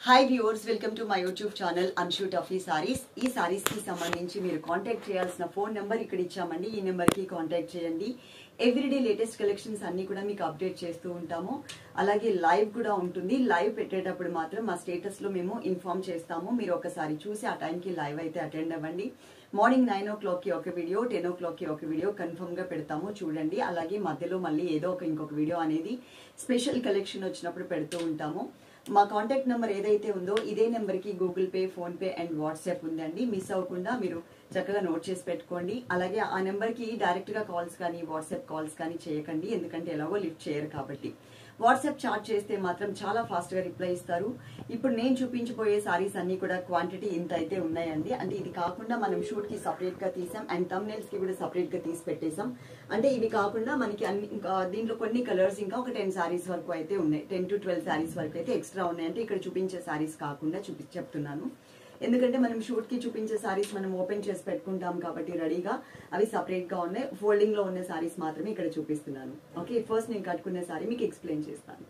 hi viewers welcome to my YouTube channel Anshu Tuffy saris ఈ సారీస్ కి సంబంధించి మీరు కాంటాక్ట్ చేయాల్సిన ఫోన్ నెంబర్ ఇక్కడ ఇచ్చామండి ఈ నెంబర్ కి కాంటాక్ట్ చేయండి ఎవ్రీడే లేటెస్ట్ కలెక్షన్స్ అన్ని కూడా మీకు అప్డేట్ చేస్తూ ఉంటాము అలాగే లైవ్ కూడా ఉంటుంది లైవ్ పెట్టేటప్పుడు మాత్రం మా స్టేటస్ లో మేము ఇన్ఫార్మ్ చేస్తాము మీరు ఒకసారి చూసి ఆ టైంకి లైవ్ అయితే అటెండ్ అవ్వండి మార్నింగ్ నైన్ ఓ క్లాక్ కి ఒక వీడియో టెన్ ఓ క్లాక్ కి ఒక వీడియో కన్ఫర్మ్ గా పెడతాము చూడండి అలాగే మధ్యలో మళ్ళీ ఏదో ఒక ఇంకొక వీడియో అనేది స్పెషల్ కలెక్షన్ వచ్చినప్పుడు పెడుతూ ఉంటాము మా కాంటాక్ట్ నెంబర్ ఏదైతే ఉందో ఇదే నెంబర్కి Google Pay PhonePe and WhatsApp ఉందండి మిస్ అవ్వకుండా మీరు చక్కగా నోట్ చేసి పెట్టుకోండి అలాగే ఆ నెంబర్కి డైరెక్ట్గా కాల్స్ కానీ వాట్సాప్ కాల్స్ కానీ చేయకండి ఎందుకంటే ఎలాగో లిఫ్ట్ చేయరు కాబట్టి వాట్సాప్ చాట్ చేస్తే మాత్రం చాలా ఫాస్ట్గా రిప్లై ఇస్తారు ఇప్పుడు నేను చూపించబోయే సారీస్ అన్ని కూడా క్వాంటిటీ ఇంత అయితే ఉన్నాయండి అంటే ఇది కాకుండా మనం షూట్కి సపరేట్గా తీసాం అండ్ కి కూడా సపరేట్గా తీసి పెట్టేసాం అంటే ఇవి కాకుండా మనకి అన్ని ఇంకా దీంట్లో కొన్ని కలర్స్ ఇంకా ఒక టెన్ సారీస్ వరకు అయితే ఉన్నాయి టెన్ టు ట్వెల్వ్ సారీస్ వరకు అయితే ఎక్స్ట్రా ఉన్నాయి అంటే ఇక్కడ చూపించే సారీస్ కాకుండా చూపి చెప్తున్నాను ఎందుకంటే మనం షూట్ కి చూపించే సారీస్ మనం ఓపెన్ చేసి పెట్టుకుంటాం కాబట్టి రెడీగా అవి సపరేట్ గా ఉన్నాయి ఫోల్డింగ్ లో ఉన్న సారీస్ మాత్రమే ఇక్కడ చూపిస్తున్నాను ఓకే ఫస్ట్ నేను కట్టుకున్న సారీ మీకు ఎక్స్ప్లెయిన్ చేస్తాను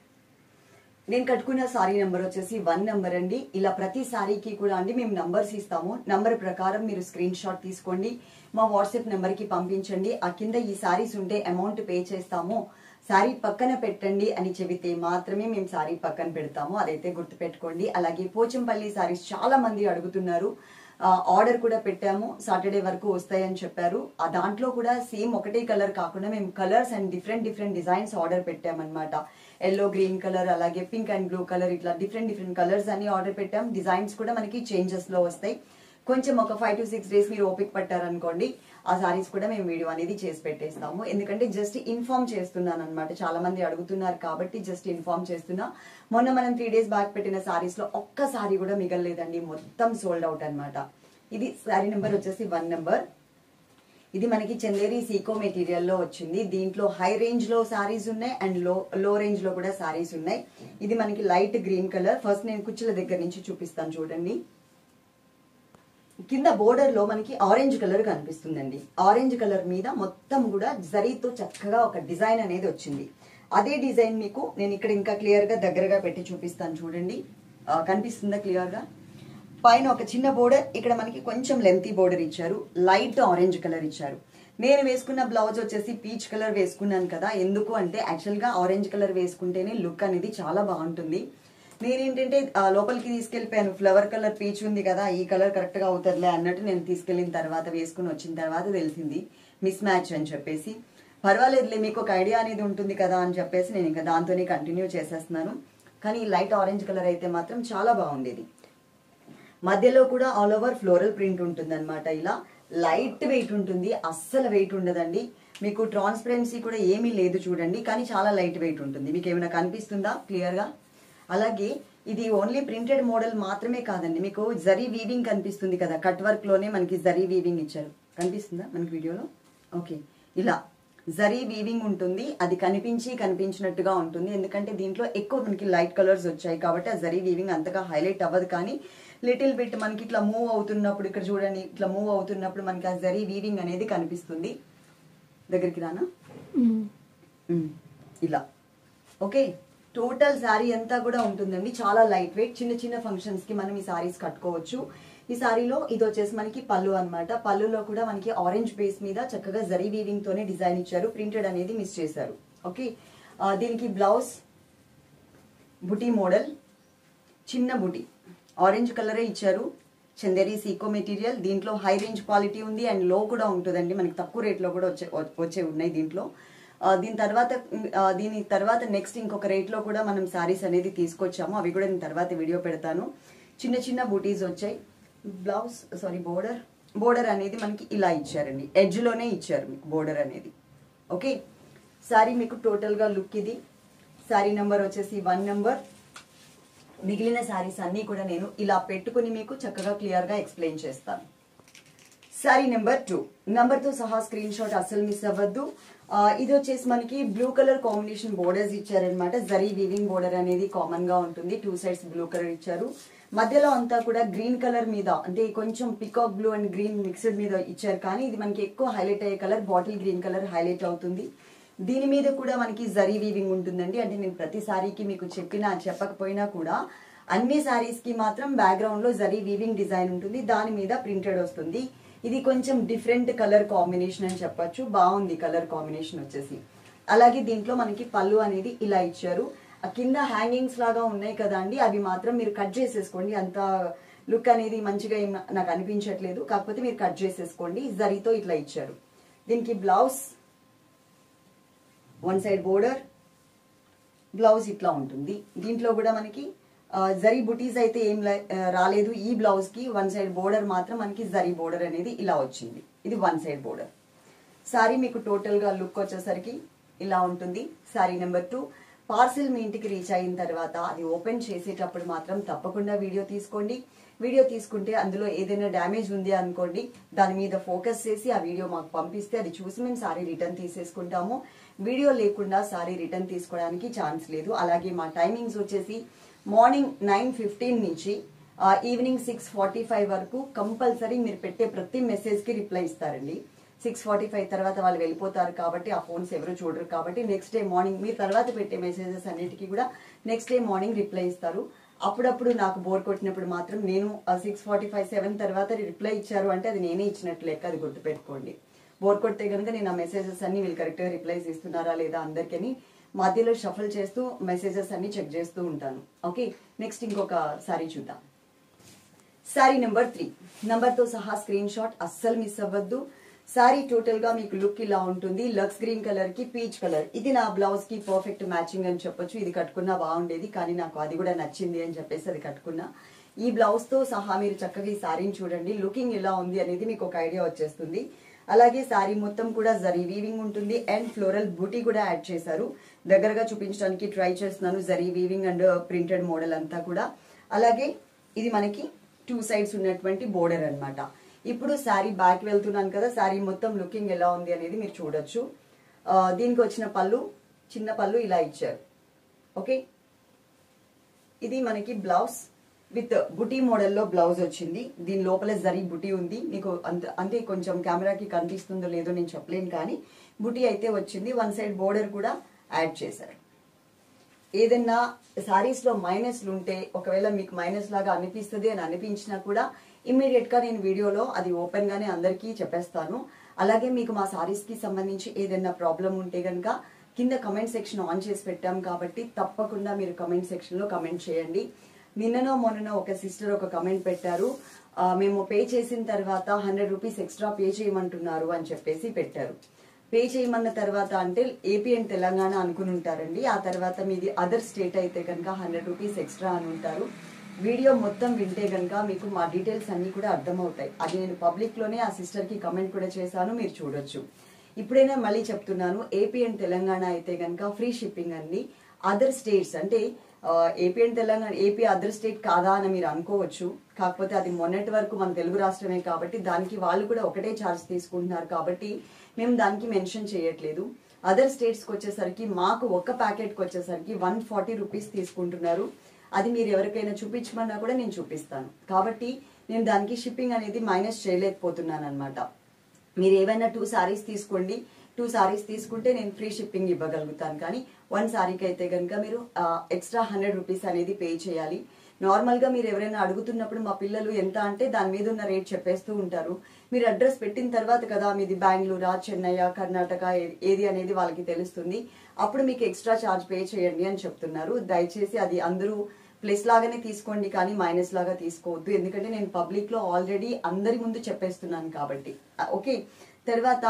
నేను కట్టుకున్న సారీ నెంబర్ వచ్చేసి వన్ నెంబర్ అండి ఇలా ప్రతి సారీకి కూడా అండి మేము నంబర్స్ ఇస్తాము నంబర్ ప్రకారం మీరు స్క్రీన్ షాట్ తీసుకోండి మా వాట్సాప్ నెంబర్ కి పంపించండి ఆ కింద ఈ సారీస్ ఉంటే అమౌంట్ పే చేస్తాము సారీ పక్కన పెట్టండి అని చెబితే మాత్రమే మేము సారీ పక్కన పెడతాము అదైతే గుర్తుపెట్టుకోండి అలాగే పోచంపల్లి సారీస్ చాలా మంది అడుగుతున్నారు ఆర్డర్ కూడా పెట్టాము సాటర్డే వరకు వస్తాయని చెప్పారు ఆ దాంట్లో కూడా సేమ్ ఒకటే కలర్ కాకుండా మేము colours and different different designs order పెట్టామన్నమాట ఎల్లో గ్రీన్ కలర్ అలాగే పింక్ అండ్ బ్లూ కలర్ ఇట్లా డిఫరెంట్ డిఫరెంట్ కలర్స్ అన్ని ఆర్డర్ పెట్టాం డిజైన్స్ కూడా మనకి చేంజెస్ లో వస్తాయి కొంచెం ఒక ఫైవ్ టు సిక్స్ డేస్ మీరు ఓపిక పట్టారనుకోండి ఆ సారీస్ కూడా మేము వీడియో అనేది చేసి పెట్టేస్తాము ఎందుకంటే జస్ట్ ఇన్ఫార్మ్ చేస్తున్నాను అనమాట చాలా మంది అడుగుతున్నారు కాబట్టి జస్ట్ ఇన్ఫార్మ్ చేస్తున్నా మొన్న మనం త్రీ డేస్ బ్యాక్ పెట్టిన సారీస్ లో ఒక్క సారీ కూడా మిగలలేదండి మొత్తం సోల్డ్ అవుట్ అనమాట ఇది సారీ నెంబర్ వచ్చేసి వన్ నెంబర్ ఇది మనకి చందేరి సీకో మెటీరియల్ లో వచ్చింది దీంట్లో హై రేంజ్ లో సారీస్ ఉన్నాయి అండ్ లో లో రేంజ్ లో కూడా సారీస్ ఉన్నాయి ఇది మనకి లైట్ గ్రీన్ కలర్ ఫస్ట్ నేను కుచ్చుల దగ్గర నుంచి చూపిస్తాను చూడండి కింద బోర్డర్ లో మనకి ఆరెంజ్ కలర్ కనిపిస్తుందండి ఆరెంజ్ కలర్ మీద మొత్తం కూడా జరీతో చక్కగా ఒక డిజైన్ అనేది వచ్చింది అదే డిజైన్ మీకు నేను ఇక్కడ ఇంకా క్లియర్ గా దగ్గరగా పెట్టి చూపిస్తాను చూడండి ఆ, కనిపిస్తుందా క్లియర్ గా పైన ఒక చిన్న బోర్డర్ ఇక్కడ మనకి కొంచెం లెంతీ బోర్డర్ ఇచ్చారు లైట్ ఆరెంజ్ కలర్ ఇచ్చారు నేను వేసుకున్న బ్లౌజ్ వచ్చేసి పీచ్ కలర్ వేసుకున్నాను కదా ఎందుకు అంటే యాక్చువల్ గా ఆరెంజ్ కలర్ వేసుకుంటేనే లుక్ అనేది చాలా బాగుంటుంది నేనేంటంటే ఆ, లోపలికి తీసుకెళ్లిపోయాను ఫ్లవర్ కలర్ పీచ్ ఉంది కదా ఈ కలర్ కరెక్ట్ గా అవుతుందిలే అన్నట్టు నేను తీసుకెళ్లిన తర్వాత వేసుకుని వచ్చిన తర్వాత తెలిసింది మిస్ మ్యాచ్ అని చెప్పేసి పర్వాలేదులే మీకు ఒక ఐడియా అనేది ఉంటుంది కదా అని చెప్పేసి నేను ఇంకా దాంతోనే కంటిన్యూ చేసేస్తున్నాను కానీ ఈ లైట్ ఆరెంజ్ కలర్ అయితే మాత్రం చాలా బాగుండేది మధ్యలో కూడా ఆల్ ఓవర్ ఫ్లోరల్ ప్రింట్ ఉంటుంది అనమాట ఇలా లైట్ వెయిట్ ఉంటుంది అస్సలు వెయిట్ ఉండదండి మీకు ట్రాన్స్పరెన్సీ కూడా ఏమీ లేదు చూడండి కానీ చాలా లైట్ వెయిట్ ఉంటుంది మీకు ఏమైనా కనిపిస్తుందా క్లియర్ గా అలాగే ఇది ఓన్లీ ప్రింటెడ్ మోడల్ మాత్రమే కాదండి మీకు జరీ వీవింగ్ కనిపిస్తుంది కదా కట్ వర్క్ లోనే మనకి జరీ వీవింగ్ ఇచ్చారు కనిపిస్తుందా మనకి వీడియోలో ఓకే ఇలా జరీ వీవింగ్ ఉంటుంది అది కనిపించి కనిపించినట్టుగా ఉంటుంది ఎందుకంటే దీంట్లో ఎక్కువ మనకి లైట్ కలర్స్ వచ్చాయి కాబట్టి ఆ జరీ వీవింగ్ అంతగా హైలైట్ అవ్వదు కానీ లిటిల్ బిట్ మనకి ఇట్లా మూవ్ అవుతున్నప్పుడు ఇక్కడ చూడండి ఇట్లా మూవ్ అవుతున్నప్పుడు మనకి ఆ జరీ వీవింగ్ అనేది కనిపిస్తుంది దగ్గరికి రానా ఉమ్, ఇలా ఓకే టోటల్ శారీ అంతా కూడా ఉంటుందండి చాలా లైట్ వెయిట్ చిన్న చిన్న ఫంక్షన్స్ కి మనం ఈ సారీస్ కట్టుకోవచ్చు ఈ సారీలో ఇది వచ్చేసి మనకి పళ్ళు అన్నమాట పళ్ళులో కూడా మనకి ఆరెంజ్ బేస్ మీద చక్కగా జరీ వీవింగ్ తోనే డిజైన్ ఇచ్చారు ప్రింటెడ్ అనేది మిస్ చేశారు ఓకే ఆ, దీనికి బ్లౌజ్ బుటీ మోడల్ చిన్న బుటీ ఆరెంజ్ కలరే ఇచ్చారు చందేరి సీకో మెటీరియల్ దీంట్లో హై రేంజ్ క్వాలిటీ ఉంది అండ్ లో కూడా ఉంటుందండి మనకి తక్కువ రేట్లో కూడా వచ్చే వచ్చే ఉన్నాయి దీంట్లో ఆ, దీని తర్వాత ఆ, దీని తర్వాత నెక్స్ట్ ఇంకొక రేట్లో కూడా మనం సారీస్ అనేది తీసుకొచ్చాము అవి కూడా నేను తర్వాత వీడియో పెడతాను చిన్న చిన్న బూటీస్ వచ్చాయి బ్లౌజ్ సారీ బోర్డర్ బోర్డర్ అనేది మనకి ఇలా ఇచ్చారండి ఎడ్జ్ లోనే ఇచ్చారు మీకు బోర్డర్ అనేది ఓకే సారీ మీకు టోటల్ గా లుక్ ఇది సారీ నెంబర్ వచ్చేసి వన్ నెంబర్ మిగిలిన శారీస్ అన్నీ కూడా నేను ఇలా పెట్టుకుని మీకు చక్కగా క్లియర్ గా ఎక్స్ప్లెయిన్ చేస్తాను సారీ నెంబర్ టూ నెంబర్ తో సహా స్క్రీన్ షాట్ అస్సలు మిస్ అవ్వద్దు ఆ, ఇది వచ్చేసి మనకి బ్లూ కలర్ కాంబినేషన్ బోర్డర్స్ ఇచ్చారనమాట జరీ వీవింగ్ బోర్డర్ అనేది కామన్ గా ఉంటుంది టూ సైడ్స్ బ్లూ కలర్ ఇచ్చారు మధ్యలో అంతా కూడా గ్రీన్ కలర్ మీద అంటే కొంచెం peacock blue and green mixed మీద ఇచ్చారు కానీ ఇది మనకి ఎక్కువ హైలైట్ అయ్యే colour bottle green colour highlight అవుతుంది దీని మీద కూడా మనకి జరీ వీవింగ్ ఉంటుందండి అంటే నేను ప్రతి సారీకి మీకు చెప్పినా చెప్పకపోయినా కూడా అన్ని శారీస్ కి మాత్రం బ్యాక్గ్రౌండ్ లో జరీ వీవింగ్ డిజైన్ ఉంటుంది దాని మీద ప్రింటెడ్ వస్తుంది ఇది కొంచెం డిఫరెంట్ కలర్ కాంబినేషన్ అని చెప్పొచ్చు బాగుంది కలర్ కాంబినేషన్ వచ్చేసి అలాగే దీంట్లో మనకి పళ్ళు అనేది ఇలా ఇచ్చారు ఆ కింద హ్యాంగింగ్స్ లాగా ఉన్నాయి కదా అండి అవి మాత్రం మీరు కట్ చేసేసుకోండి అంత లుక్ అనేది మంచిగా ఏం నాకు అనిపించట్లేదు కాకపోతే మీరు కట్ చేసేసుకోండి జరీతో ఇట్లా ఇచ్చారు దీనికి blouse one side border blouse ఇట్లా ఉంటుంది దీంట్లో కూడా మనకి ఆ, జరీ బుటీస్ అయితే ఏం లే- ఆ, రాలేదు ఈ బ్లౌజ్ కి వన్ సైడ్ బోర్డర్ మాత్రం మనకి జరీ బోర్డర్ అనేది ఇలా వచ్చింది ఇది వన్ సైడ్ బోర్డర్ సారీ మీకు టోటల్ గా లుక్ వచ్చేసరికి ఇలా ఉంటుంది సారీ నెంబర్ టూ పార్సిల్ మీ ఇంటికి రీచ్ అయిన తర్వాత అది ఓపెన్ చేసేటప్పుడు మాత్రం తప్పకుండా వీడియో తీసుకోండి వీడియో తీసుకుంటే అందులో ఏదైనా డ్యామేజ్ ఉంది అనుకోండి దాని మీద ఫోకస్ చేసి ఆ వీడియో మాకు పంపిస్తే అది చూసి మేము సారీ రిటర్న్ తీసేసుకుంటాము వీడియో లేకుండా సారీ రిటర్న్ తీసుకోవడానికి ఛాన్స్ లేదు అలాగే మా టైమింగ్స్ వచ్చేసి మార్నింగ్ నైన్ ఫిఫ్టీన్ నుంచి ఆ, ఈవినింగ్ సిక్స్ ఫార్టీ ఫైవ్ వరకు కంపల్సరీ మీరు పెట్టే ప్రతి మెసేజ్ కి రిప్లై ఇస్తారండి సిక్స్ ఫార్టీ ఫైవ్ తర్వాత వాళ్ళు వెళ్ళిపోతారు కాబట్టి ఆ ఫోన్స్ ఎవరు చూడరు కాబట్టి నెక్స్ట్ డే మార్నింగ్ మీరు తర్వాత పెట్టే మెసేజెస్ అన్నిటికీ కూడా నెక్స్ట్ డే మార్నింగ్ రిప్లై ఇస్తారు అప్పుడప్పుడు నాకు బోర్ కొట్టినప్పుడు మాత్రం నేను సిక్స్ ఫార్టీ ఫైవ్ సెవెన్ తర్వాత రిప్లై ఇచ్చారు అంటే అది నేనే ఇచ్చినట్లు లెక్క అది గుర్తుపెట్టుకోండి బోర్ కొడితే కనుక నేను ఆ మెసేజెస్ అన్ని వీళ్ళు కరెక్ట్గా రిప్లైస్ ఇస్తున్నారా లేదా అందరికీ మధ్యలో షఫల్ చేస్తూ మెసేజెస్ అన్ని చెక్ చేస్తూ ఉంటాను ఓకే నెక్స్ట్ ఇంకొక సారీ చూద్దాం సారీ నెంబర్ త్రీ తో సహా స్క్రీన్ షాట్ అస్సలు మిస్ అవ్వద్దు సారీ టోటల్ గా మీకు లుక్ ఇలా ఉంటుంది లక్స్ గ్రీన్ కలర్ కి పీచ్ కలర్ ఇది నా బ్లౌజ్ కి పర్ఫెక్ట్ మ్యాచింగ్ అని చెప్పొచ్చు ఇది కట్టుకున్నా బాగుండేది కానీ నాకు అది కూడా నచ్చింది అని చెప్పేసి అది కట్టుకున్నా ఈ బ్లౌజ్ తో సహా మీరు చక్కగా ఈ సారీని చూడండి లుకింగ్ ఎలా ఉంది అనేది మీకు ఒక ఐడియా వచ్చేస్తుంది అలాగే సారీ మొత్తం కూడా జరీ వీవింగ్ ఉంటుంది అండ్ ఫ్లోరల్ బూటీ కూడా యాడ్ చేశారు దగ్గరగా చూపించడానికి ట్రై చేస్తున్నాను zari weaving and printed model అంతా కూడా అలాగే ఇది మనకి టూ సైడ్స్ ఉన్నటువంటి బోర్డర్ అన్నమాట ఇప్పుడు శారీ బ్యాక్ వెళ్తున్నాను కదా శారీ మొత్తం లుకింగ్ ఎలా ఉంది అనేది మీరు చూడొచ్చు ఆ, దీనికి వచ్చిన పళ్ళు చిన్న పళ్ళు ఇలా ఇచ్చారు ఓకే ఇది మనకి బ్లౌజ్ విత్ బుటీ మోడల్లో బ్లౌజ్ వచ్చింది దీని లోపల జరీ బుటీ ఉంది మీకు అంత అంటే కొంచెం కెమెరాకి కనిపిస్తుందో లేదో నేను చెప్పలేను కానీ బుటీ అయితే వచ్చింది వన్ సైడ్ బోర్డర్ కూడా యాడ్ చేశారు ఏదైనా సారీస్ లో మైనస్లు ఉంటే ఒకవేళ మీకు మైనస్ లాగా అనిపిస్తుంది అని అనిపించినా కూడా ఇమ్మీడియట్ గా నేను వీడియోలో అది ఓపెన్ గానే అందరికీ చెప్పేస్తాను అలాగే మీకు మా సారీస్ కి సంబంధించి ఏదైనా ప్రాబ్లం ఉంటే గనుక కింద కమెంట్ సెక్షన్ ఆన్ చేసి పెట్టాం కాబట్టి తప్పకుండా మీరు కమెంట్ సెక్షన్ లో కమెంట్ చేయండి నిన్ననో మొన్ననో ఒక సిస్టర్ ఒక కమెంట్ పెట్టారు ఆ, మేము పే చేసిన తర్వాత హండ్రెడ్ రూపీస్ ఎక్స్ట్రా పే చేయమంటున్నారు అని చెప్పేసి పెట్టారు పే చేయమన్న తర్వాత అంటే ఏపీ అండ్ తెలంగాణ అనుకుని ఉంటారండి ఆ తర్వాత మీది అదర్ స్టేట్ అయితే కనుక హండ్రెడ్ రూపీస్ ఎక్స్ట్రా అని ఉంటారు వీడియో మొత్తం వింటే కనుక మీకు మా డీటెయిల్స్ అన్ని కూడా అర్థమవుతాయి అది నేను పబ్లిక్ లోనే ఆ సిస్టర్ కి కమెంట్ కూడా చేశాను మీరు చూడొచ్చు ఇప్పుడైనా మళ్ళీ చెప్తున్నాను ఏపీ అండ్ తెలంగాణ అయితే కనుక ఫ్రీ షిప్పింగ్ అండి అదర్ స్టేట్స్ అంటే ఆ, AP and Telangana AP other state కాదా అని మీరు అనుకోవచ్చు కాకపోతే అది మొన్నటి వరకు మన తెలుగు రాష్ట్రమే కాబట్టి దానికి వాళ్ళు కూడా ఒకటే ఛార్జ్ తీసుకుంటున్నారు కాబట్టి మేము దానికి మెన్షన్ చేయట్లేదు అదర్ స్టేట్స్ కి వచ్చేసరికి మాకు ఒక ప్యాకెట్ కి వచ్చేసరికి వన్ ఫార్టీ రూపీస్ తీసుకుంటున్నారు అది మీరు ఎవరికైనా చూపించమన్నా కూడా నేను చూపిస్తాను కాబట్టి నేను దానికి షిప్పింగ్ అనేది మైనస్ చేయలేకపోతున్నాను అనమాట మీరు ఏవైనా టూ సారీస్ తీసుకోండి టూ సారీస్ తీసుకుంటే నేను ఫ్రీ షిప్పింగ్ ఇవ్వగలుగుతాను కానీ వన్ సారీకి అయితే కనుక మీరు ఎక్స్ట్రా హండ్రెడ్ రూపీస్ అనేది పే చేయాలి నార్మల్ గా మీరు ఎవరైనా అడుగుతున్నప్పుడు మా పిల్లలు ఎంత అంటే దాని మీద ఉన్న రేట్ చెప్పేస్తూ ఉంటారు మీరు అడ్రస్ పెట్టిన తర్వాత కదా మీది బెంగళూరా చెన్నయ్య కర్ణాటక ఏ- ఏది అనేది వాళ్ళకి తెలుస్తుంది అప్పుడు మీకు ఎక్స్ట్రా ఛార్జ్ పే చేయండి అని చెప్తున్నారు దయచేసి అది అందరూ ప్లస్ లాగానే తీసుకోండి కానీ మైనస్ లాగా తీసుకోవద్దు ఎందుకంటే నేను పబ్లిక్ లో ఆల్రెడీ అందరి ముందు చెప్పేస్తున్నాను కాబట్టి ఆ, ఓకే తర్వాత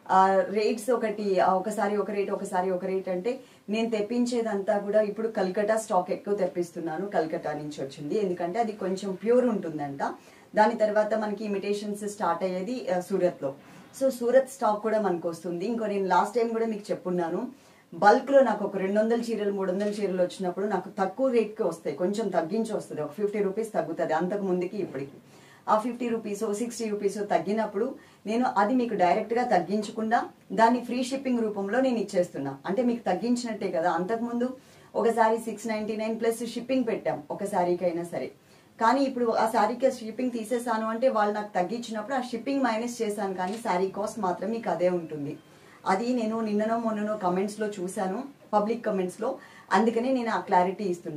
రేట్స్ ఒకటి ఆ, ఒకసారి ఒక రేట్ ఒకసారి ఒక రేట్ అంటే నేను తెప్పించేదంతా కూడా ఇప్పుడు కల్కటా స్టాక్ ఎక్కువ తెప్పిస్తున్నాను కల్కటా నుంచి వచ్చింది ఎందుకంటే అది కొంచెం ప్యూర్ ఉంటుందంట దాని తర్వాత మనకి ఇమిటేషన్స్ స్టార్ట్ అయ్యేది ఆ, సూరత్ లో సో సూరత్ స్టాక్ కూడా మనకు వస్తుంది ఇంకో నేను లాస్ట్ టైం కూడా మీకు చెప్పున్నాను బల్క్ లో నాకు ఒక రెండు వందల చీరలు మూడు వందల చీరలు వచ్చినప్పుడు నాకు తక్కువ రేట్ కి వస్తాయి కొంచెం తగ్గించి వస్తుంది ఒక ఫిఫ్టీ రూపీస్ తగ్గుతుంది అంతకు ముందుకి ఇప్పటికి ఆ ఫిఫ్టీ రూపీస్ సిక్స్టీ రూపీస్ తగ్గినప్పుడు నేను అది మీకు డైరెక్ట్ గా తగ్గించకుండా దాన్ని ఫ్రీ షిప్పింగ్ రూపంలో నేను ఇచ్చేస్తున్నా అంటే మీకు తగ్గించినట్టే కదా అంతకుముందు ఒకసారి six ninety nine plus shipping పెట్టాం ఒక శారీకి అయినా సరే కానీ ఇప్పుడు ఆ శారీకి షిప్పింగ్ తీసేసాను అంటే వాళ్ళు నాకు తగ్గించినప్పుడు ఆ షిప్పింగ్ మైనస్ చేశాను కానీ శారీ కాస్ట్ మాత్రం మీకు అదే ఉంటుంది అది నేను నిన్ననో మొన్ననో కమెంట్స్ లో చూశాను పబ్లిక్ కమెంట్స్ లో అందుకనే నేను ఆ క్లారిటీ ఇస్తున్నా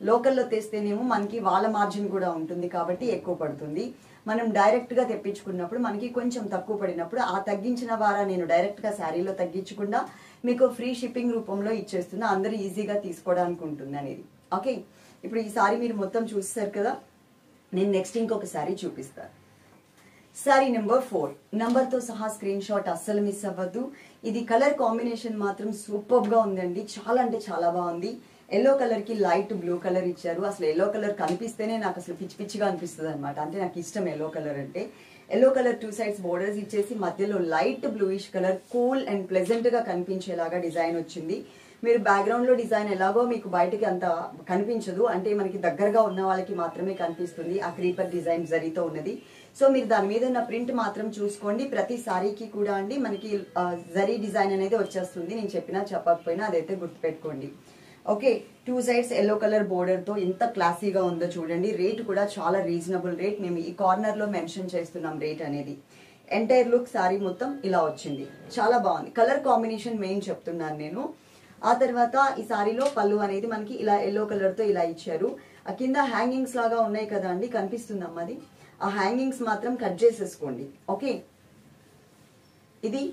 లోకల్లో తెస్తేనేమో మనకి వాళ్ళ మార్జిన్ కూడా ఉంటుంది కాబట్టి ఎక్కువ పడుతుంది మనం డైరెక్ట్ గా తెప్పించుకున్నప్పుడు మనకి కొంచెం తక్కువ పడినప్పుడు ఆ తగ్గించిన వారా నేను డైరెక్ట్ గా శారీలో తగ్గించకుండా మీకు ఫ్రీ షిప్పింగ్ రూపంలో ఇచ్చేస్తున్నా అందరూ ఈజీగా తీసుకోవడానికి ఉంటుంది అనేది ఓకే ఇప్పుడు ఈ సారీ మీరు మొత్తం చూస్తారు కదా నేను నెక్స్ట్ ఇంకొక సారీ చూపిస్తాను సారీ నెంబర్ ఫోర్ నంబర్ తో సహా స్క్రీన్ షాట్ అస్సలు మిస్ అవ్వద్దు ఇది కలర్ కాంబినేషన్ మాత్రం సూపర్ గా ఉందండి చాలా అంటే చాలా బాగుంది ఎల్లో కలర్ కి లైట్ బ్లూ కలర్ ఇచ్చారు అసలు ఎల్లో కలర్ కనిపిస్తేనే నాకు అసలు పిచ్చి పిచ్చిగా అనిపిస్తుంది అనమాట అంటే నాకు ఇష్టం ఎల్లో కలర్ అంటే yellow colour two sides borders ఇచ్చేసి మధ్యలో light bluish colour cool and pleasant గా కనిపించేలాగా డిజైన్ వచ్చింది మీరు బ్యాక్గ్రౌండ్ లో డిజైన్ ఎలాగో మీకు బయటకి అంత కనిపించదు అంటే మనకి దగ్గరగా ఉన్న వాళ్ళకి మాత్రమే కనిపిస్తుంది ఆ క్రీపర్ డిజైన్ జరీతో ఉన్నది సో మీరు దాని మీద ఉన్న ప్రింట్ మాత్రం చూసుకోండి ప్రతి సారీకి కూడా అండి మనకి ఆ, జరీ డిజైన్ అనేది వచ్చేస్తుంది నేను చెప్పినా చెప్పకపోయినా అదైతే గుర్తుపెట్టుకోండి okay two sides yellow colour border తో ఎంత క్లాసీగా ఉందో చూడండి రేట్ కూడా చాలా రీజనబుల్ రేట్ మేము ఈ కార్నర్ లో మెన్షన్ చేస్తున్నాం రేట్ అనేది ఎంటైర్ లుక్ సారీ మొత్తం ఇలా వచ్చింది చాలా బాగుంది కలర్ కాంబినేషన్ మెయిన్ చెప్తున్నాను నేను ఆ తర్వాత ఈ సారీలో పళ్ళు అనేది మనకి ఇలా ఎల్లో కలర్ తో ఇలా ఇచ్చారు ఆ కింద హ్యాంగింగ్స్ లాగా ఉన్నాయి కదా అండి కనిపిస్తుందమ్మా అది ఆ హ్యాంగింగ్స్ మాత్రం కట్ చేసేసుకోండి ఓకే ఇది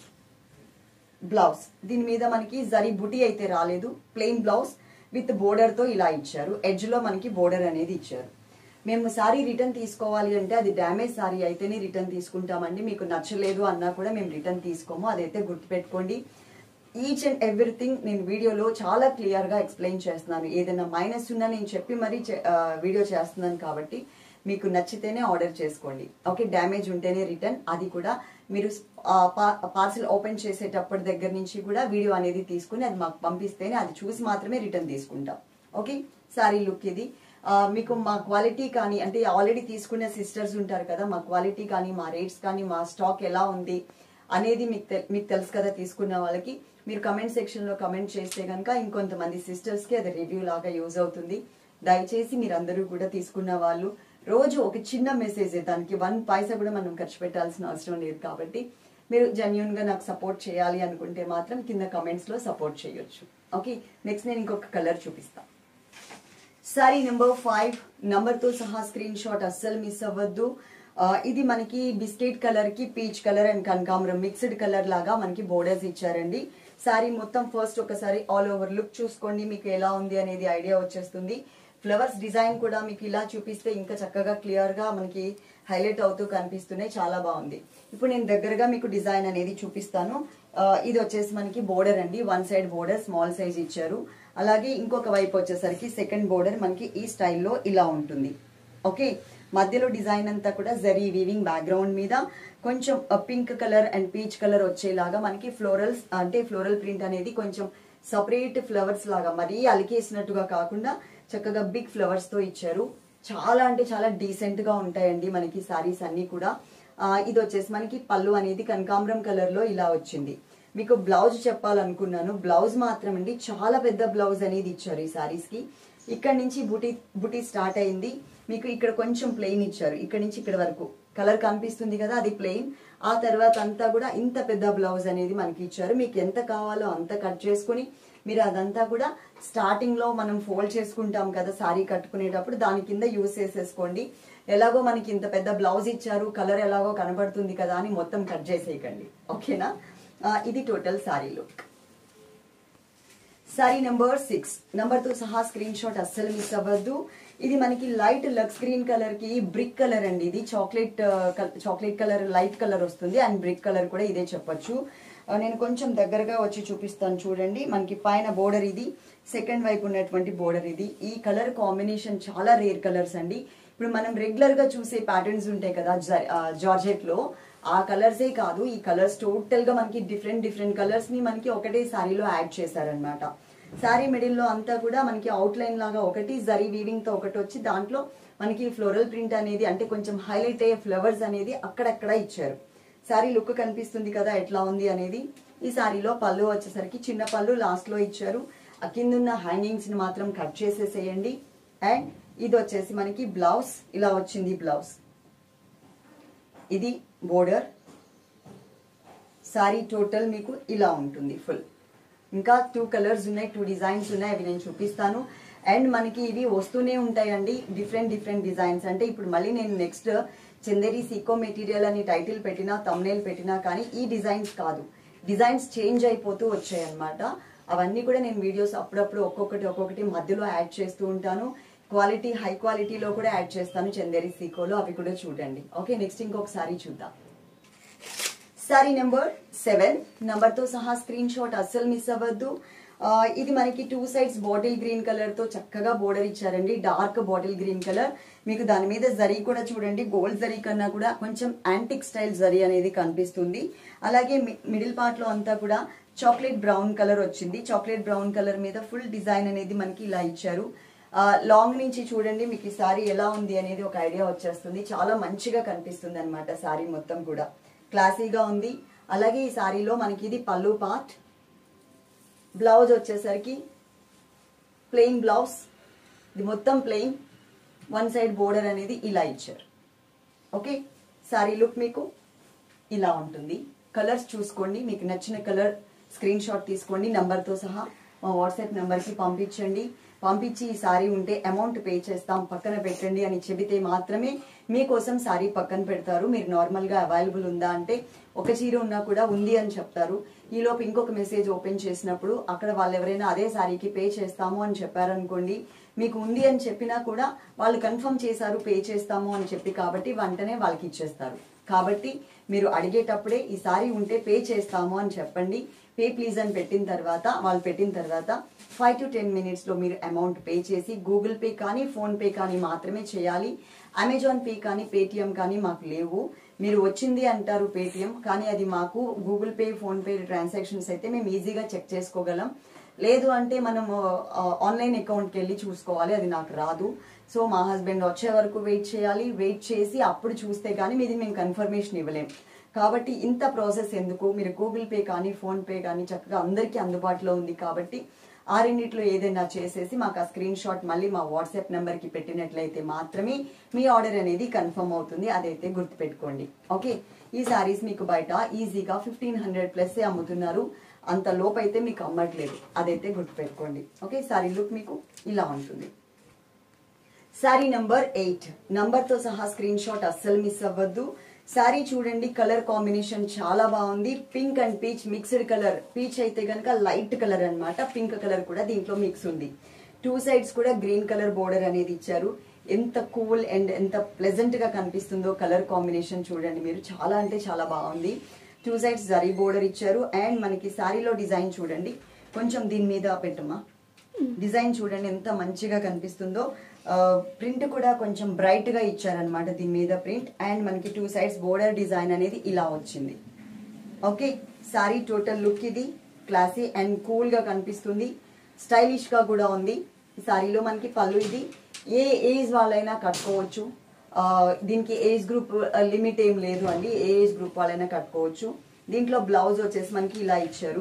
బ్లౌజ్ దీని మీద మనకి జరీ బుటీ అయితే రాలేదు ప్లెయిన్ బ్లౌజ్ విత్ బోర్డర్ తో ఇలా ఇచ్చారు ఎడ్జ్ లో మనకి బోర్డర్ అనేది ఇచ్చారు మేము సారీ రిటర్న్ తీసుకోవాలి అంటే అది డ్యామేజ్ సారీ అయితేనే రిటర్న్ తీసుకుంటామండి మీకు నచ్చలేదు అన్నా కూడా మేము రిటర్న్ తీసుకోము అదైతే గుర్తుపెట్టుకోండి ఈచ్ అండ్ ఎవ్రీథింగ్ నేను వీడియోలో చాలా క్లియర్ గా ఎక్స్ప్లెయిన్ చేస్తున్నాను ఏదైనా మైనస్ ఉన్నా నేను చెప్పి మరీ చే- ఆ, వీడియో చేస్తున్నాను కాబట్టి మీకు నచ్చితేనే ఆర్డర్ చేసుకోండి ఓకే డ్యామేజ్ ఉంటేనే రిటర్న్ అది కూడా మీరు పార్సిల్ ఓపెన్ చేసేటప్పటి దగ్గర నుంచి కూడా వీడియో అనేది తీసుకుని అది మాకు పంపిస్తేనే అది చూసి మాత్రమే రిటర్న్ తీసుకుంటాం ఓకే సారీ లుక్ ఇది ఆ, మీకు మా క్వాలిటీ కానీ అంటే ఆల్రెడీ తీసుకునే సిస్టర్స్ ఉంటారు కదా మా క్వాలిటీ కానీ మా రేట్స్ కానీ మా స్టాక్ ఎలా ఉంది అనేది మీకు తెల్- మీకు తెలుసు కదా తీసుకున్న వాళ్ళకి మీరు కమెంట్ సెక్షన్ లో కమెంట్ చేస్తే కనుక ఇంకొంతమంది సిస్టర్స్ కి అది రివ్యూ లాగా యూజ్ అవుతుంది దయచేసి మీరందరూ కూడా తీసుకున్న వాళ్ళు రోజు ఒక చిన్న మెసేజ్ దానికి వన్ పైసా కూడా మనం ఖర్చు పెట్టాల్సిన అవసరం లేదు కాబట్టి మీరు జెన్యున్ గా నాకు సపోర్ట్ చేయాలి అనుకుంటే మాత్రం కింద కమెంట్స్ లో సపోర్ట్ చేయొచ్చు ఓకే నెక్స్ట్ నేను ఇంకొక కలర్ చూపిస్తాను సారీ నెంబర్ ఫైవ్ నంబర్ తో సహా స్క్రీన్ షాట్ అస్సలు మిస్ అవ్వద్దు ఆ, ఇది మనకి బిస్కెట్ కలర్ కి పీచ్ కలర్ అండ్ కనకాంబరం మిక్స్డ్ కలర్ లాగా మనకి బోర్డర్స్ ఇచ్చారండి సారీ మొత్తం ఫస్ట్ ఒకసారి ఆల్ ఓవర్ లుక్ చూసుకోండి మీకు ఎలా ఉంది అనేది ఐడియా వచ్చేస్తుంది ఫ్లవర్స్ డిజైన్ కూడా మీకు ఇలా చూపిస్తే ఇంకా చక్కగా క్లియర్ గా మనకి హైలైట్ అవుతూ కనిపిస్తున్నాయి చాలా బాగుంది ఇప్పుడు నేను దగ్గరగా మీకు డిజైన్ అనేది చూపిస్తాను ఆ, ఇది వచ్చేసి మనకి బోర్డర్ అండి one side border small size ఇచ్చారు అలాగే ఇంకొక వైపు వచ్చేసరికి సెకండ్ బోర్డర్ మనకి ఈ స్టైల్లో ఇలా ఉంటుంది ఓకే మధ్యలో డిజైన్ అంతా కూడా జరీ వీవింగ్ బ్యాక్గ్రౌండ్ మీద కొంచెం pink colour and peach colour వచ్చేలాగా మనకి ఫ్లోరల్స్ అంటే ఫ్లోరల్ ప్రింట్ అనేది కొంచెం సపరేట్ ఫ్లవర్స్ లాగా మరీ అలికేసినట్టుగా కాకుండా చక్కగా బిగ్ ఫ్లవర్స్ తో ఇచ్చారు చాలా అంటే చాలా డీసెంట్ గా ఉంటాయండి మనకి సారీస్ అన్ని కూడా ఆ, ఇది వచ్చేసి మనకి పళ్ళు అనేది కనకాంబరం కలర్ లో ఇలా వచ్చింది మీకు బ్లౌజ్ చెప్పాలనుకున్నాను బ్లౌజ్ మాత్రం అండి చాలా పెద్ద బ్లౌజ్ అనేది ఇచ్చారు ఈ సారీస్ కి ఇక్కడ నుంచి బుటీ బుటీ స్టార్ట్ అయింది మీకు ఇక్కడ కొంచెం ప్లెయిన్ ఇచ్చారు ఇక్కడ నుంచి ఇక్కడ వరకు కలర్ కనిపిస్తుంది కదా అది ప్లెయిన్ ఆ తర్వాత అంతా కూడా ఇంత పెద్ద బ్లౌజ్ అనేది మనకి ఇచ్చారు మీకు ఎంత కావాలో అంత కట్ చేసుకుని మీరు అదంతా కూడా స్టార్టింగ్ లో మనం ఫోల్డ్ చేసుకుంటాం కదా సారీ కట్టుకునేటప్పుడు దాని కింద యూస్ చేసేసుకోండి ఎలాగో మనకి ఇంత పెద్ద బ్లౌజ్ ఇచ్చారు కలర్ ఎలాగో కనబడుతుంది కదా అని మొత్తం కట్ చేసేయకండి ఓకేనా ఆ, ఇది total sari look sari number six number తో సహా స్క్రీన్ షాట్ అస్సలు మిస్ అవ్వద్దు ఇది మనకి లైట్ లక్స్ గ్రీన్ కలర్ కి బ్రిక్ కలర్ అండి ఇది chocolate chocolate colour light colour వస్తుంది అండ్ బ్రిక్ కలర్ కూడా ఇదే చెప్పొచ్చు ఆ, నేను కొంచెం దగ్గరగా వచ్చి చూపిస్తాను చూడండి మనకి పైన బోర్డర్ ఇది సెకండ్ వైపు ఉన్నటువంటి బోర్డర్ ఇది ఈ కలర్ కాంబినేషన్ చాలా రేర్ కలర్స్ అండి ఇప్పుడు మనం రెగ్యులర్ గా చూసే ప్యాటర్న్స్ ఉంటాయి కదా జార్జెట్ లో ఆ కలర్సే కాదు ఈ కలర్స్ టోటల్ గా మనకి డిఫరెంట్ డిఫరెంట్ కలర్స్ ని మనకి ఒకటే సారీలో యాడ్ చేశారనమాట సారీ మిడిల్ లో అంతా కూడా మనకి అవుట్ లైన్ లాగా ఒకటి జరీ వీవింగ్ తో ఒకటి వచ్చి దాంట్లో మనకి ఫ్లోరల్ ప్రింట్ అనేది అంటే కొంచెం హైలైట్ అయ్యే ఫ్లవర్స్ అనేది అక్కడక్కడ ఇచ్చారు సారీ లుక్ కనిపిస్తుంది కదా ఎట్లా ఉంది అనేది ఈ సారీలో పళ్ళు వచ్చేసరికి చిన్న పళ్ళు లాస్ట్ లో ఇచ్చారు ఆ కిందున్న హ్యాంగింగ్స్ ని మాత్రం కట్ చేసేసేయండి అండ్ ఇది వచ్చేసి మనకి బ్లౌజ్ ఇలా వచ్చింది బ్లౌజ్ ఇది బోర్డర్ సారీ టోటల్ మీకు ఇలా ఉంటుంది ఫుల్ ఇంకా టూ కలర్స్ ఉన్నాయి టూ డిజైన్స్ ఉన్నాయి అవి నేను చూపిస్తాను అండ్ మనకి ఇవి వస్తూనే ఉంటాయండి డిఫరెంట్ డిఫరెంట్ డిజైన్స్ అంటే ఇప్పుడు మళ్ళీ నేను నెక్స్ట్ చందేరి సీకో మెటీరియల్ అని టైటిల్ పెట్టినా తమ్నేల్ పెట్టినా కానీ ఈ డిజైన్స్ కాదు డిజైన్స్ చేంజ్ అయిపోతూ వచ్చాయి అన్నమాట అవన్నీ కూడా నేను వీడియోస్ అప్పుడప్పుడు ఒక్కొక్కటి ఒక్కొక్కటి మధ్యలో యాడ్ చేస్తూ ఉంటాను క్వాలిటీ హై క్వాలిటీలో కూడా యాడ్ చేస్తాను చందేరి సీకోలో అవి కూడా చూడండి ఓకే నెక్స్ట్ ఇంకొకసారి చూద్దాం సారీ నెంబర్ సెవెన్ తో సహా స్క్రీన్ షాట్ అస్సలు మిస్ అవ్వద్దు ఆ, ఇది మనకి two sides bottle green colour తో చక్కగా బోర్డర్ ఇచ్చారండి డార్క్ బాటిల్ గ్రీన్ కలర్ మీకు దాని మీద జరీ కూడా చూడండి గోల్డ్ జరీ కన్నా కూడా కొంచెం యాంటిక్ స్టైల్ జరీ అనేది కనిపిస్తుంది అలాగే మి- మిడిల్ పార్ట్ లో అంతా కూడా చాక్లెట్ బ్రౌన్ కలర్ వచ్చింది చాక్లెట్ బ్రౌన్ కలర్ మీద ఫుల్ డిజైన్ అనేది మనకి ఇలా ఇచ్చారు ఆ, లాంగ్ నుంచి చూడండి మీకు ఈ సారీ ఎలా ఉంది అనేది ఒక ఐడియా వచ్చేస్తుంది చాలా మంచిగా కనిపిస్తుంది అనమాట సారీ మొత్తం కూడా క్లాసీగా ఉంది అలాగే ఈ సారీలో మనకి ఇది పళ్ళు పార్ట్ బ్లౌజ్ వచ్చేసరికి ప్లెయిన్ బ్లౌజ్ ఇది మొత్తం ప్లెయిన్ వన్ సైడ్ బోర్డర్ అనేది ఇలా ఇచ్చారు ఓకే సారీ లుక్ మీకు ఇలా ఉంటుంది కలర్స్ చూసుకోండి మీకు నచ్చిన కలర్ స్క్రీన్ షాట్ తీసుకోండి నంబర్తో సహా మా వాట్సాప్ నెంబర్కి పంపించండి పంపించి ఈ సారీ ఉంటే అమౌంట్ పే చేస్తాం పక్కన పెట్టండి అని చెబితే మాత్రమే మీకోసం సారీ పక్కన పెడతారు మీరు నార్మల్గా అవైలబుల్ ఉందా అంటే ఒక చీర ఉన్నా కూడా ఉంది అని చెప్తారు ఈలోపు ఇంకొక మెసేజ్ ఓపెన్ చేసినప్పుడు అక్కడ వాళ్ళు ఎవరైనా అదే సారీకి పే చేస్తాము అని చెప్పారనుకోండి మీకు ఉంది అని చెప్పినా కూడా వాళ్ళు కన్ఫర్మ్ చేశారు పే చేస్తాము అని చెప్పి కాబట్టి వెంటనే వాళ్ళకి ఇచ్చేస్తారు కాబట్టి మీరు అడిగేటప్పుడే ఈ సారీ ఉంటే పే చేస్తాము అని చెప్పండి పే ప్లీజ్ అని పెట్టిన తర్వాత వాళ్ళు పెట్టిన తర్వాత ఫైవ్ టు టెన్ మినిట్స్లో మీరు అమౌంట్ పే చేసి గూగుల్ పే కానీ ఫోన్ పే కానీ మాత్రమే చేయాలి అమెజాన్ పే కానీ పేటిఎం కానీ మాకు లేవు మీరు వచ్చింది అంటారు పేటిఎం కానీ అది మాకు Google Pay PhonePe transactions అయితే మేము ఈజీగా చెక్ చేసుకోగలం లేదు అంటే మనం ఆన్లైన్ అకౌంట్కి వెళ్ళి చూసుకోవాలి అది నాకు రాదు సో మా హస్బెండ్ వచ్చే వరకు వెయిట్ చేయాలి వెయిట్ చేసి అప్పుడు చూస్తే కానీ మీది మేము కన్ఫర్మేషన్ ఇవ్వలేం కాబట్టి ఇంత ప్రాసెస్ ఎందుకు మీరు గూగుల్ పే కానీ ఫోన్ పే కానీ చక్కగా అందరికీ అందుబాటులో ఉంది కాబట్టి ఆ రెండిట్లో ఏదైనా చేసేసి మాకు ఆ స్క్రీన్ షాట్ మళ్ళీ మా వాట్సాప్ నెంబర్కి పెట్టినట్లయితే మాత్రమే మీ ఆర్డర్ అనేది కన్ఫర్మ్ అవుతుంది అదైతే గుర్తుపెట్టుకోండి ఓకే ఈ సారీస్ మీకు బయట ఈజీగా ఫిఫ్టీన్ హండ్రెడ్ ప్లస్ అమ్ముతున్నారు అంత లోపు అయితే మీకు అమ్మట్లేదు అదైతే గుర్తుపెట్టుకోండి ఓకే సారీ లుక్ మీకు ఇలా ఉంటుంది శారీ నంబర్ ఎయిట్ నంబర్తో సహా స్క్రీన్ షాట్ అస్సలు మిస్ అవ్వద్దు శారీ చూడండి కలర్ కాంబినేషన్ చాలా బాగుంది pink and peach mixed colour peach అయితే కనుక లైట్ కలర్ అన్నమాట పింక్ కలర్ కూడా దీంట్లో మిక్స్ ఉంది టూ సైడ్స్ కూడా గ్రీన్ కలర్ బోర్డర్ అనేది ఇచ్చారు ఎంత కూల్ అండ్ ఎంత ప్లెజెంట్ గా కనిపిస్తుందో కలర్ కాంబినేషన్ చూడండి మీరు చాలా అంటే చాలా బాగుంది టూ సైడ్స్ జరీ బోర్డర్ ఇచ్చారు అండ్ మనకి శారీలో డిజైన్ చూడండి కొంచెం దీని మీద పెట్టమ్మా డిజైన్ చూడండి ఎంత మంచిగా కనిపిస్తుందో ప్రింట్ కూడా కొంచెం బ్రైట్ గా ఇచ్చారనమాట దీని మీద ప్రింట్ అండ్ మనకి టూ సైడ్స్ బోర్డర్ డిజైన్ అనేది ఇలా వచ్చింది ఓకే సారీ టోటల్ లుక్ ఇది క్లాసీ అండ్ కూల్ గా కనిపిస్తుంది స్టైలిష్ గా కూడా ఉంది ఈ సారీలో మనకి పళ్ళు ఇది ఏ ఏజ్ వాళ్ళైనా కట్టుకోవచ్చు ఆ, దీనికి ఏజ్ గ్రూప్ లిమిట్ ఏం లేదు అండి ఏ ఏజ్ గ్రూప్ వాళ్ళైనా కట్టుకోవచ్చు దీంట్లో బ్లౌజ్ వచ్చేసి మనకి ఇలా ఇచ్చారు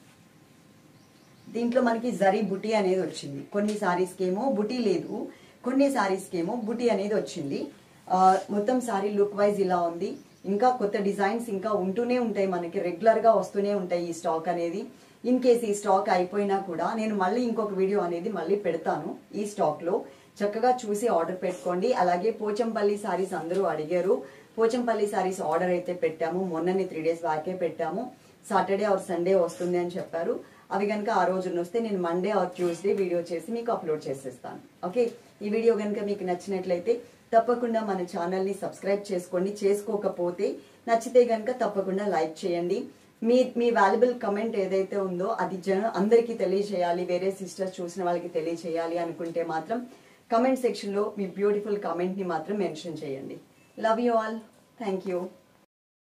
దీంట్లో మనకి జరీ బుటీ అనేది వచ్చింది కొన్ని సారీస్కి ఏమో బుటీ లేదు కొన్ని సారీస్కి ఏమో బుటీ అనేది వచ్చింది ఆ, మొత్తం సారీ లుక్ వైజ్ ఇలా ఉంది ఇంకా కొత్త డిజైన్స్ ఇంకా ఉంటూనే ఉంటాయి మనకి రెగ్యులర్ గా వస్తూనే ఉంటాయి ఈ స్టాక్ అనేది ఇన్ కేస్ ఈ స్టాక్ అయిపోయినా కూడా నేను మళ్ళీ ఇంకొక వీడియో అనేది మళ్ళీ పెడతాను ఈ స్టాక్ లో చక్కగా చూసి ఆర్డర్ పెట్టుకోండి అలాగే పోచంపల్లి సారీస్ అందరూ అడిగారు పోచంపల్లి సారీస్ ఆర్డర్ అయితే పెట్టాము మొన్ననే త్రీ డేస్ బ్యాకే పెట్టాము సాటర్డే ఆర్ సండే వస్తుంది అని చెప్పారు అవి కనుక ఆ రోజున వస్తే నేను మండే ఆర్ ట్యూస్డే వీడియో చేసి మీకు అప్లోడ్ చేసేస్తాను ఓకే ఈ వీడియో కనుక మీకు నచ్చినట్లయితే తప్పకుండా మన ఛానల్ని సబ్స్క్రైబ్ చేసుకోండి చేసుకోకపోతే నచ్చితే కనుక తప్పకుండా లైక్ చేయండి మీ మీ వాల్యుబుల్ కమెంట్ ఏదైతే ఉందో అది జన అందరికీ తెలియచేయాలి వేరే సిస్టర్స్ చూసిన వాళ్ళకి తెలియచేయాలి అనుకుంటే మాత్రం కమెంట్ సెక్షన్లో మీ బ్యూటిఫుల్ కమెంట్ని మాత్రం మెన్షన్ చేయండి love you all thank you